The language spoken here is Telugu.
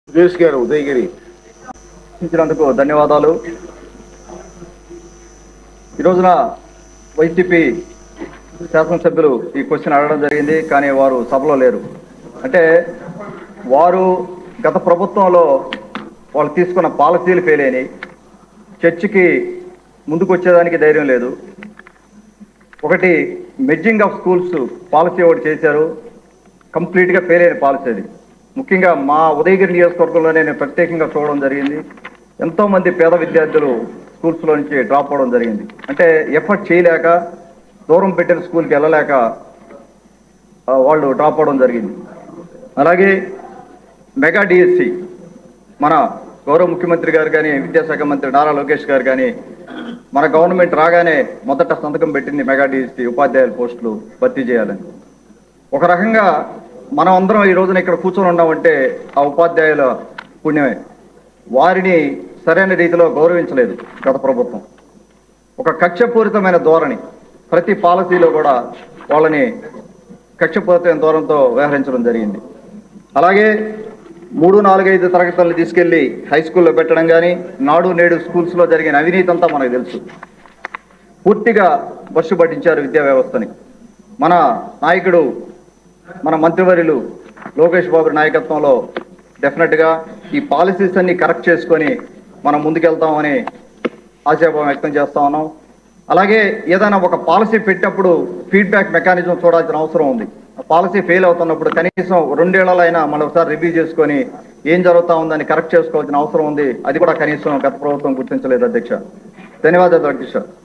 సురేష్ గారు ఉదయగిరి ఇచ్చినందుకు ధన్యవాదాలు ఈ రోజున వైసీపీ శాసనసభ్యులు ఈ క్వశ్చన్ అడగడం జరిగింది కానీ వారు సభలో లేరు అంటే వారు గత ప్రభుత్వంలో వాళ్ళు తీసుకున్న పాలసీలు ఫెయిల్ అయినాయి చర్చికి ముందుకు వచ్చేదానికి ధైర్యం లేదు ఒకటి మెడ్జింగ్ ఆఫ్ స్కూల్స్ పాలసీ ఒకటి చేశారు కంప్లీట్గా ఫెయిల్ అయిన పాలసీ అది ముఖ్యంగా మా ఉదయగిరి నియోజకవర్గంలో నేను ప్రత్యేకంగా చూడడం జరిగింది ఎంతో మంది పేద విద్యార్థులు స్కూల్స్లో నుంచి డ్రాప్ అవడం జరిగింది అంటే ఎఫర్ట్ చేయలేక దూరం పెట్టిన స్కూల్కి వెళ్ళలేక ఆ, వాళ్ళు డ్రాప్ అవడం జరిగింది అలాగే మెగా డిఎస్సి మన గౌరవ ముఖ్యమంత్రి గారు కానీ విద్యాశాఖ మంత్రి నారా లోకేష్ గారు కానీ మన గవర్నమెంట్ రాగానే మొదట సంతకం పెట్టింది మెగా డిఎస్సి ఉపాధ్యాయుల పోస్టులు భర్తీ చేయాలని ఒక రకంగా మనం అందరం ఈ రోజున ఇక్కడ కూర్చొని ఉన్నామంటే ఆ ఉపాధ్యాయుల పుణ్యమే వారిని సరైన రీతిలో గౌరవించలేదు గత ప్రభుత్వం ఒక కక్షపూరితమైన ధోరణి ప్రతి పాలసీలో కూడా వాళ్ళని కక్షపూరితమైన ధోరణితో వ్యవహరించడం జరిగింది అలాగే మూడు నాలుగైదు తరగతులను తీసుకెళ్లి హై స్కూల్లో పెట్టడం కానీ నాడు నేడు స్కూల్స్లో జరిగిన అవినీతి అంతా మనకు తెలుసు పూర్తిగా బస్సు పట్టించారు విద్యా వ్యవస్థని మన నాయకుడు మన మంత్రివర్యులు లోకేష్ బాబు నాయకత్వంలో డెఫినెట్గా ఈ పాలసీస్ అన్ని కరెక్ట్ చేసుకొని మనం ముందుకెళ్తామని ఆశాభావం వ్యక్తం చేస్తా ఉన్నాం అలాగే ఏదైనా ఒక పాలసీ పెట్టినప్పుడు ఫీడ్బ్యాక్ మెకానిజం చూడాల్సిన అవసరం ఉంది ఆ పాలసీ ఫెయిల్ అవుతున్నప్పుడు కనీసం రెండేళ్లైనా మనం ఒకసారి రివ్యూ చేసుకొని ఏం జరుగుతా ఉందని కరెక్ట్ చేసుకోవాల్సిన అవసరం ఉంది అది కూడా కనీసం గత ప్రభుత్వం గుర్తించలేదు అధ్యక్ష ధన్యవాదాలు అధ్యక్ష